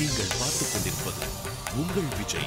நீங்கள் பார்த்துக் கொண்டிருப்பது உங்கள் விஜய்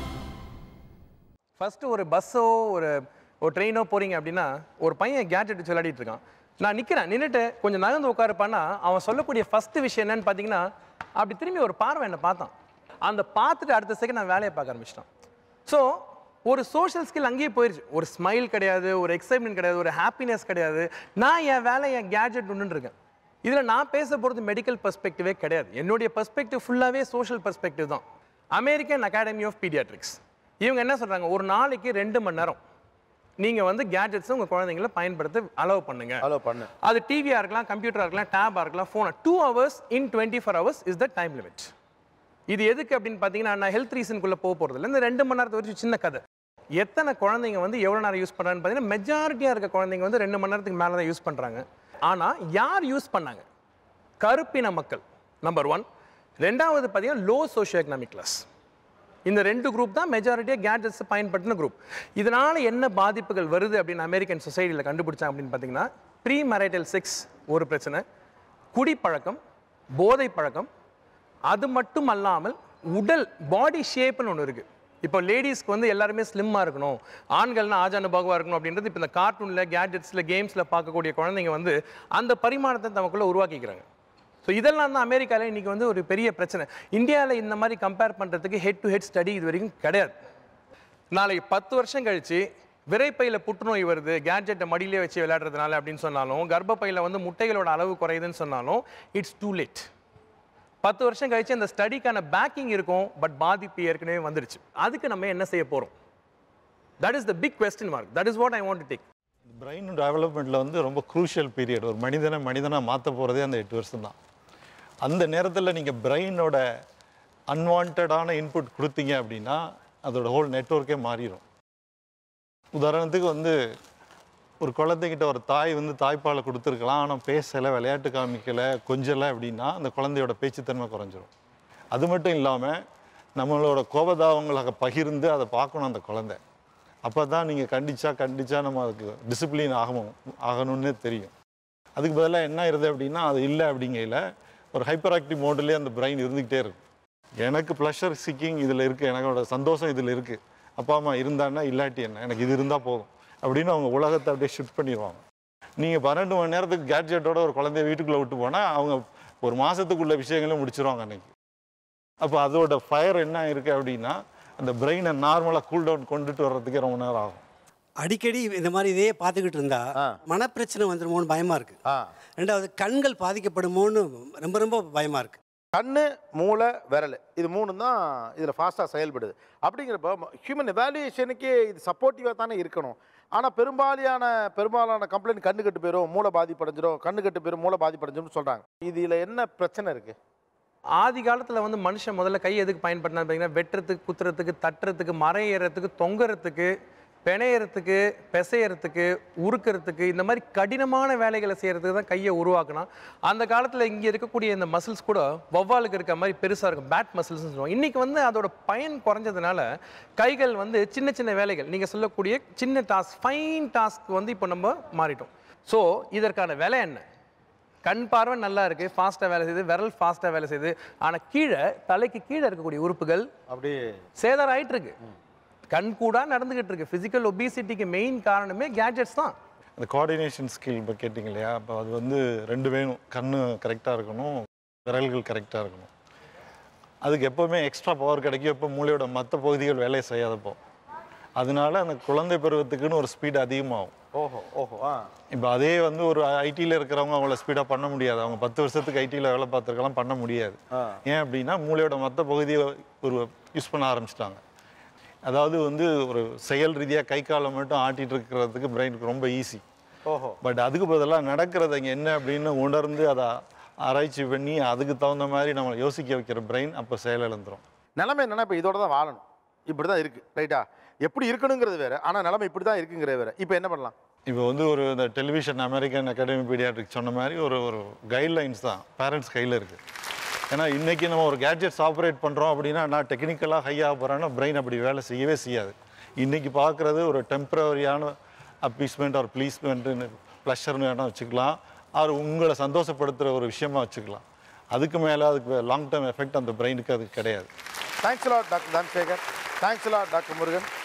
ஃபஸ்ட்டு ஒரு பஸ்ஸோ ஒரு ஒரு ட்ரெயினோ போறீங்க அப்படின்னா ஒரு பையன் கேட்ஜெட் வச்சு விளையாடிட்டு இருக்கான் நான் நிற்கிறேன் நின்றுட்டு கொஞ்சம் நகர்ந்து உட்காருப்பான்னா அவன் சொல்லக்கூடிய ஃபஸ்ட்டு விஷயம் என்னன்னு பார்த்தீங்கன்னா அப்படி திரும்பி ஒரு பார்வை என்னை பார்த்தான் அந்த பார்த்துட்டு அடுத்த செகண்ட் நான் வேலையை பார்க்க ஆரம்பிச்சிட்டான் ஸோ ஒரு சோஷியல் ஸ்கில் அங்கேயே போயிருச்சு ஒரு ஸ்மைல் கிடையாது ஒரு எக்ஸைட்மெண்ட் கிடையாது ஒரு ஹாப்பினஸ் கிடையாது நான் என் வேலை என் கேட்ஜெட் ஒன்றுன்னு இருக்கேன் இதில் நான் பேச போகிறது மெடிக்கல் பெர்ஸ்பெக்டிவே கிடையாது என்னுடைய பெர்ஸ்பெக்டிவ் ஃபுல்லாகவே சோஷியல் பெர்ஸ்பெக்டிவ் தான் அமெரிக்கன் அகாடமி ஆஃப் பீடியாட்ரிக்ஸ் இவங்க என்ன சொல்கிறாங்க ஒரு நாளைக்கு ரெண்டு மணி நேரம் நீங்கள் வந்து கேட்ஜெட்ஸை உங்கள் குழந்தைங்கள பயன்படுத்த அலோவ் பண்ணுங்க ஹலோ பண்ணு அது டிவியாக இருக்கலாம் கம்ப்யூட்டராக இருக்கலாம் டேபாக இருக்கலாம் phone two hours in twenty four hours is the time limit இது எதுக்கு அப்படின்னு பார்த்தீங்கன்னா நான் ஹெல்த் ரீசனுக்குள்ளே போக போகிறதில்ல இந்த ரெண்டு மணி நேரத்தை வரைக்கும் சின்ன கதை எத்தனை குழந்தைங்க வந்து எவ்வளோ நேரம் யூஸ் பண்ணுறான்னு பார்த்தீங்கன்னா மெஜாரிட்டியாக இருக்க குழந்தைங்க வந்து ரெண்டு மணி நேரத்துக்கு மேலே தான் யூஸ் பண்ணுறாங்க ஆனால் யார் யூஸ் பண்ணாங்க கருப்பின மக்கள் நம்பர் ஒன் ரெண்டாவது பார்த்தீங்கன்னா லோ சோஷியோ எக்கனாமிக் கிளாஸ் இந்த ரெண்டு குரூப் தான் மெஜாரிட்டியாக கேட்ஜெட்ஸ் பயன்படுத்தின குரூப் இதனால் என்ன பாதிப்புகள் வருது அப்படின்னு அமெரிக்கன் சொசைட்டியில் கண்டுபிடிச்சாங்க அப்படின்னு பார்த்தீங்கன்னா ப்ரீ மேரைட்டல் செக்ஸ் ஒரு பிரச்சனை குடிப்பழக்கம் போதை பழக்கம் அது மட்டும் அல்லாமல் உடல் பாடி ஷேப்னு ஒன்று இருக்குது இப்போ லேடிஸ்க்கு வந்து எல்லாருமே ஸ்லிம்மாக இருக்கணும் ஆண்கள்னா ஆஜானு பாகுவாக இருக்கணும் அப்படின்றது இப்போ இந்த கார்ட்டூனில் கேட்ஜெட்ஸில் கேம்ஸில் பார்க்கக்கூடிய குழந்தைங்க வந்து அந்த பரிமாணத்தை தமக்குள்ளே உருவாக்கிக்கிறாங்க ஸோ இதெல்லாம் தான் அமெரிக்காவில் இன்றைக்கி வந்து ஒரு பெரிய பிரச்சனை இந்தியாவில் இந்த மாதிரி கம்பேர் பண்ணுறதுக்கு ஹெட் டு ஹெட் ஸ்டடி இது வரைக்கும் கிடையாது நாளைக்கு பத்து வருஷம் கழிச்சு விரைப்பையில் புற்றுநோய் வருது கேட்ஜெட்டை மடியிலே வச்சு விளையாடுறதுனால அப்படின்னு சொன்னாலும் கர்ப்பப்பையில் வந்து முட்டைகளோட அளவு குறையுதுன்னு சொன்னாலும் இட்ஸ் டூ லேட் பத்து வருஷம் கழிச்சு அந்த ஸ்டடிக்கான பேக்கிங் இருக்கும் பட் பாதிப்பு ஏற்கனவே வந்துடுச்சு அதுக்கு நம்ம என்ன செய்ய போகிறோம் that is the big question mark that is what I want to take brain டெவலப்மெண்ட்டில் வந்து ரொம்ப குரூஷியல் பீரியட் ஒரு மனிதனை மனிதனாக மாற்ற போகிறதே அந்த எட்டு வருஷம் தான் அந்த நேரத்தில் நீங்கள் பிரெயினோட அன்வான்டான இன்புட் கொடுத்தீங்க அப்படின்னா அதோட ஹோல் நெட்வொர்க்கே மாறிடும் உதாரணத்துக்கு வந்து ஒரு குழந்தைகிட்ட ஒரு தாய் வந்து தாய்ப்பாலை கொடுத்துருக்கலாம் ஆனால் பேசலை விளையாட்டு காமிக்கலை கொஞ்சலை அப்படின்னா அந்த குழந்தையோட பேச்சுத்தன்மை குறைஞ்சிரும் அது மட்டும் இல்லாமல் நம்மளோட கோபதாபங்களை பகிர்ந்து அதை பார்க்கணும் அந்த குழந்தை அப்போ தான் நீங்கள் கண்டிச்சா கண்டிச்சா நம்ம அதுக்கு டிசிப்ளின் ஆகணும் ஆகணும்னே தெரியும் அதுக்கு பதிலாக என்ன ஆயிருது அப்படின்னா அது இல்லை அப்படிங்கையில் ஒரு ஹைப்பர் ஆக்டிவ் மோட்லேயே அந்த பிரெயின் இருந்துக்கிட்டே இருக்கும் எனக்கு ப்ளஷர் சிக்கிங் இதில் இருக்குது எனக்கோட சந்தோஷம் இதில் இருக்குது அப்பா அம்மா இருந்தான்னா இல்லாட்டி என்ன எனக்கு இது இருந்தால் போதும் அப்படின்னு அவங்க உலகத்தை அப்படியே ஷிஃப்ட் பண்ணிடுவாங்க நீங்கள் பன்னெண்டு மணி நேரத்துக்கு கேட்ஜெட்டோட ஒரு குழந்தைய வீட்டுக்குள்ளே விட்டு போனால் அவங்க ஒரு மாதத்துக்குள்ள விஷயங்களும் முடிச்சிருவாங்க அன்னைக்கு அப்போ அதோட ஃபயர் என்ன இருக்குது அப்படின்னா அந்த பிரெயினை நார்மலாக கூல் டவுன் கொண்டுட்டு வர்றதுக்கே ரொம்ப நேரம் ஆகும் அடிக்கடி இந்த மாதிரி இதே பார்த்துக்கிட்டு இருந்தா ஆ. மனப்பிரச்சனை வந்துருமோன்னு பயமா இருக்கு ஆ ரெண்டாவது கண்கள் பாதிக்கப்படுமோன்னு ரொம்ப ரொம்ப பயமா இருக்கு கண்ணு மூளை விரல் இது மூணு தான் இதில் ஃபாஸ்ட்டாக செயல்படுது அப்படிங்கிறப்ப ஹியூமன் எவாலுவேஷனுக்கே இது சப்போர்ட்டிவாக தானே இருக்கணும் ஆனால் பெரும்பாலான பெரும்பாலான கம்ப்ளைண்ட் கண்ணு கட்டு போயிடும் மூளை பாதிப்படைஞ்சிரும் கண்ணு கட்டு போயிடும் மூளை பாதிப்படைஞ்சிரும்னு சொல்கிறாங்க இதில் என்ன பிரச்சனை இருக்குது ஆதி காலத்தில் வந்து மனுஷன் முதல்ல கை எதுக்கு பயன்படுத்தினா பார்த்தீங்கன்னா வெட்டுறதுக்கு குத்துறதுக்கு தட்டுறதுக்கு மரம் ஏறுறதுக்கு தொங்குறதுக்கு பிணையறதுக்கு பிசையறதுக்கு உருக்கிறதுக்கு இந்த மாதிரி கடினமான வேலைகளை செய்யறதுக்கு தான் கையை உருவாக்கினான் அந்த காலத்தில் இங்கே இருக்கக்கூடிய இந்த மசில்ஸ் கூட வௌவாலுக்கு இருக்க மாதிரி பெருசாக இருக்கும் பேட் மசில்ஸ்னு சொல்லுவாங்க இன்றைக்கி வந்து அதோட பயன் குறைஞ்சதுனால கைகள் வந்து சின்ன சின்ன வேலைகள் நீங்கள் சொல்லக்கூடிய சின்ன டாஸ்க் ஃபைன் டாஸ்க் வந்து இப்போ நம்ம மாறிட்டோம் ஸோ இதற்கான விலை என்ன கண் பார்வை நல்லா இருக்கு ஃபாஸ்ட்டாக வேலை செய்யுது விரல் ஃபாஸ்ட்டாக வேலை செய்யுது ஆனால் கீழே தலைக்கு கீழே இருக்கக்கூடிய உறுப்புகள் அப்படியே சேதாரம் ஆயிட்டு இருக்கு கண் கூட நடந்துகிட்டு இருக்கு ஃபிசிக்கல் ஒபிசிட்டிக்கு மெயின் காரணமே கேட்ஜெட்ஸ் தான் அந்த கோஆர்டினேஷன் ஸ்கில் இப்போ கேட்டிங்க இல்லையா அப்போ அது வந்து ரெண்டு வேணும் கண்ணு கரெக்டாக இருக்கணும் விரல்கள் கரெக்டாக இருக்கணும் அதுக்கு எப்போவுமே எக்ஸ்ட்ரா பவர் கிடைக்கும் எப்போ மூளையோட மற்ற பகுதிகள் வேலையை செய்யாதப்போ அதனால அந்த குழந்தை பருவத்துக்குன்னு ஒரு ஸ்பீடு அதிகமாகும் ஓஹோ ஓஹோ ஆ இப்போ அதே வந்து ஒரு ஐடியில் இருக்கிறவங்க அவங்கள ஸ்பீடாக பண்ண முடியாது அவங்க பத்து வருஷத்துக்கு ஐடியில் வேலை பார்த்துருக்கலாம் பண்ண முடியாது ஆ. ஏன் அப்படின்னா மூளையோட மற்ற பகுதியை ஒரு யூஸ் பண்ண ஆரம்பிச்சிட்டாங்க அதாவது வந்து ஒரு செயல் ரீதியாக கை காலை மட்டும் ஆட்டிட்டு இருக்கிறதுக்கு பிரெயினுக்கு ரொம்ப ஈஸி ஓஹோ பட் அதுக்கு பதிலாக நடக்கிறது அங்கே என்ன அப்படின்னு உணர்ந்து அதை ஆராய்ச்சி பண்ணி அதுக்கு தகுந்த மாதிரி நம்ம யோசிக்க வைக்கிற பிரெயின் அப்போ செயலிழந்துரும் நிலைமை என்னன்னா இப்போ இதோட தான் வாழணும் இப்படி தான் இருக்குது ரைட்டா எப்படி இருக்கணுங்கிறது வேற ஆனால் நிலைமை இப்படி தான் இருக்குங்கிறது வேற இப்போ என்ன பண்ணலாம் இப்போ வந்து ஒரு இந்த டெலிவிஷன் அமெரிக்கன் அகாடமி பீடியாட்ரிக் சொன்ன மாதிரி ஒரு ஒரு கைட்லைன்ஸ் தான் பேரண்ட்ஸ் கையில் இருக்குது ஏன்னா இன்றைக்கி நம்ம ஒரு கேட்ஜெட்ஸ் ஆப்ரேட் பண்ணுறோம் அப்படின்னா நான் டெக்னிக்கலாக ஹையாக போகிறேன்னா பிரெயின் அப்படி வேலை செய்யவே செய்யாது இன்றைக்கி பார்க்குறது ஒரு டெம்பரரியான அப்பீஸ்மெண்ட் ஒரு ப்ளீஸ்மெண்ட்டுன்னு ப்ளஷர்னு வேணால் வச்சுக்கலாம் அவர் உங்களை சந்தோஷப்படுத்துகிற ஒரு விஷயமா வச்சுக்கலாம் அதுக்கு மேலே அதுக்கு லாங் டேர்ம் எஃபெக்ட் அந்த பிரெயினுக்கு அது கிடையாது thanks lot doctor Dhanasekar thanks lot doctor Murugan